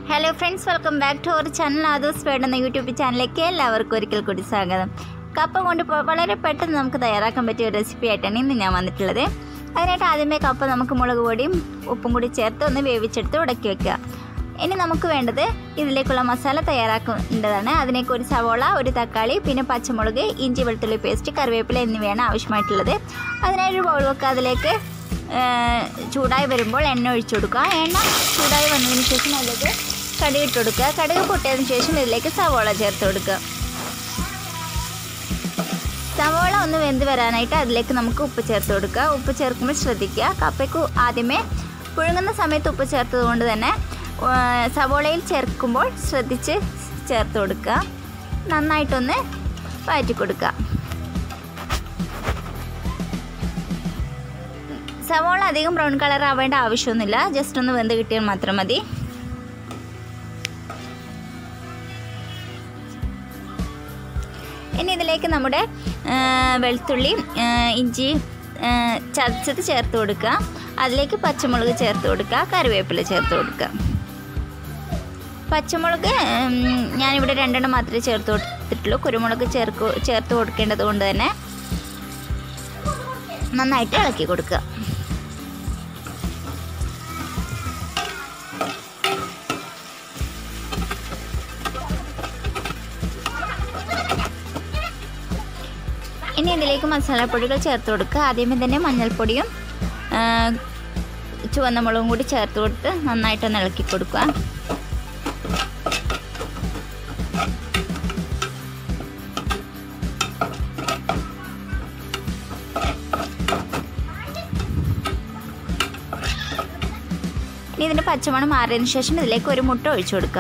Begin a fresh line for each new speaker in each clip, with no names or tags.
hello friends welcome back to our channel ആദോസ് വേഡ് എന്ന യൂട്യൂബ് ചാനലിലേക്ക് എല്ലാവർക്കും ഒരിക്കൽ കൂടി സ്വാഗതം കപ്പ കൊണ്ട് പ- വളരെ പെട്ടെന്ന് നമുക്ക് തയ്യാറാക്കാൻ പറ്റിയ ഒരു റെസിപ്പി ആയിട്ടാണ് ഇന്ന് ഞാൻ വന്നിട്ടുള്ളത് അതിനായിട്ട് ആദ്യമേ കപ്പ നമുക്ക് മുളക് പൊടിയും ഉപ്പും കൂടി ചേർത്ത് ഒന്ന് വേവിച്ചെടുത്ത് ഉടക്കി വെക്കുക ഇനി നമുക്ക് വേണ്ടത് ഇതിലേക്കുള്ള മസാല തയ്യാറാക്കേണ്ടതാണ് അതിലേക്ക് ഒരു സവോള ഒരു തക്കാളി പിന്നെ പച്ചമുളക് ഇഞ്ചി വെളുത്തുള്ളി പേസ്റ്റ് കറിവേപ്പില എന്നിവയാണ് ആവശ്യമായിട്ടുള്ളത് അതിനായി ഒരു ബൗൾ വെക്കുക അതിലേക്ക് ആ, ചൂടായി വരുമ്പോൾ എണ്ണ ഒഴിച്ചു കൊടുക്കുക എണ്ണ ചൂടായി വന്നതിന് ശേഷം അതിലേക്ക് കടുക് ഇട്ട് കൊടുക്കുക കടുക് പൊട്ടിയതിന് ശേഷം ഇതിലേക്ക് സവോള ചേർത്ത് കൊടുക്കുക സവോള ഒന്ന് വെന്ത് വരാനായിട്ട് അതിലേക്ക് നമുക്ക് ഉപ്പ് ചേർത്ത് കൊടുക്കുക ഉപ്പ് ചേർക്കുമ്പോൾ ശ്രദ്ധിക്കുക കപ്പയ്ക്ക് ആദ്യമേ പുഴുങ്ങുന്ന സമയത്ത് ഉപ്പ് ചേർത്തത് കൊണ്ട് തന്നെ ആ, സവോളയിൽ ചേർക്കുമ്പോൾ ശ്രദ്ധിച്ച് ചേർത്ത് കൊടുക്കുക നന്നായിട്ടൊന്ന് വഴറ്റി കൊടുക്കുക സവോള അധികം ബ്രൗൺ കളർ ആവേണ്ട ആവശ്യമൊന്നുമില്ല ജസ്റ്റ് ഒന്ന് വെന്ത് കിട്ടിയാൽ മാത്രം മതി ഇനി ഇതിലേക്ക് നമ്മുടെ ആ, വെളുത്തുള്ളി ആ, ഇഞ്ചി ആ, ചതച്ചത് ചേർത്ത് കൊടുക്കുക അതിലേക്ക് പച്ചമുളക് ചേർത്ത് കൊടുക്കുക കറിവേപ്പില ചേർത്ത് കൊടുക്കുക പച്ചമുളക് ഉം, ഞാനിവിടെ രണ്ടെണ്ണം മാത്രമേ ചേർത്ത് കൊടുത്തിട്ടുള്ളൂ കുരുമുളക് ചേർക്ക് ചേർത്ത് കൊടുക്കേണ്ടത് കൊണ്ട് തന്നെ നന്നായിട്ട് ഇളക്കി കൊടുക്കുക ഇനി ഇതിലേക്ക് മസാലപ്പൊടികൾ ചേർത്ത് കൊടുക്കുക ആദ്യമേ തന്നെ മഞ്ഞൾപ്പൊടിയും ആ, ചുവന്ന മുളകും കൂടി ചേർത്ത് കൊടുത്ത് നന്നായിട്ടൊന്ന് ഇളക്കി കൊടുക്കുക ഇനി ഇതിൻ്റെ പച്ചമണം മാറിയതിന് ശേഷം ഇതിലേക്ക് ഒരു മുട്ട ഒഴിച്ചു കൊടുക്കുക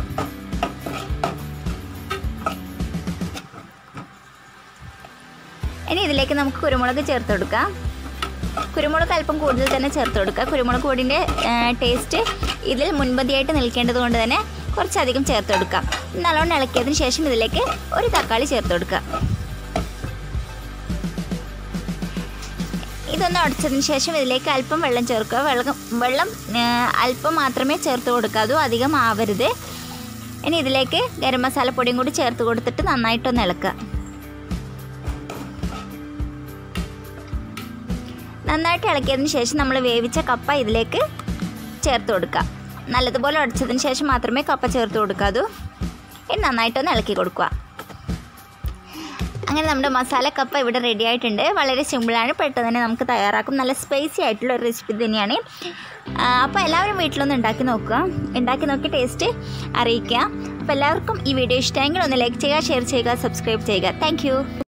ഇനി ഇതിലേക്ക് നമുക്ക് കുരുമുളക് ചേർത്ത് കൊടുക്കാം കുരുമുളക് അല്പം കൂടുതൽ തന്നെ ചേർത്ത് കൊടുക്കുക കുരുമുളക് പൊടിൻ്റെ ടേസ്റ്റ് ഇതിൽ മുൻപന്തിയായിട്ട് നിൽക്കേണ്ടത് കൊണ്ട് തന്നെ കുറച്ചധികം ചേർത്ത് കൊടുക്കാം നല്ലോണം ഇളക്കിയതിന് ശേഷം ഇതിലേക്ക് ഒരു തക്കാളി ചേർത്ത് കൊടുക്കുക ഇതൊന്ന് ഉടച്ചതിന് ശേഷം ഇതിലേക്ക് അല്പം വെള്ളം ചേർക്കുക വെള്ളം വെള്ളം ആ, അല്പം മാത്രമേ ചേർത്ത് കൊടുക്കാവൂ അധികം ആവരുത് ഇനി ഇതിലേക്ക് ഗരം മസാലപ്പൊടിയും കൂടി ചേർത്ത് കൊടുത്തിട്ട് നന്നായിട്ടൊന്ന് ഇളക്കുക നന്നായിട്ട് ഇളക്കിയതിന് ശേഷം നമ്മൾ വേവിച്ച കപ്പ ഇതിലേക്ക് ചേർത്ത് കൊടുക്കുക നല്ലതുപോലെ ഉടച്ചതിന് ശേഷം മാത്രമേ കപ്പ ചേർത്ത് കൊടുക്കാവൂ ഇനി നന്നായിട്ടൊന്ന് ഇളക്കി കൊടുക്കുക അങ്ങനെ നമ്മുടെ മസാല കപ്പ ഇവിടെ റെഡി ആയിട്ടുണ്ട് വളരെ സിമ്പിളാണ് പെട്ടെന്ന് തന്നെ നമുക്ക് തയ്യാറാക്കും നല്ല സ്പൈസി ആയിട്ടുള്ള ഒരു റെസിപ്പി തന്നെയാണ് അപ്പോൾ എല്ലാവരും വീട്ടിലൊന്ന് ഉണ്ടാക്കി നോക്കുക ഉണ്ടാക്കി നോക്കി ടേസ്റ്റ് അറിയിക്കുക അപ്പോൾ എല്ലാവർക്കും ഈ വീഡിയോ ഇഷ്ടമെങ്കിൽ ഒന്ന് ലൈക്ക് ചെയ്യുക ഷെയർ ചെയ്യുക സബ്സ്ക്രൈബ് ചെയ്യുക താങ്ക്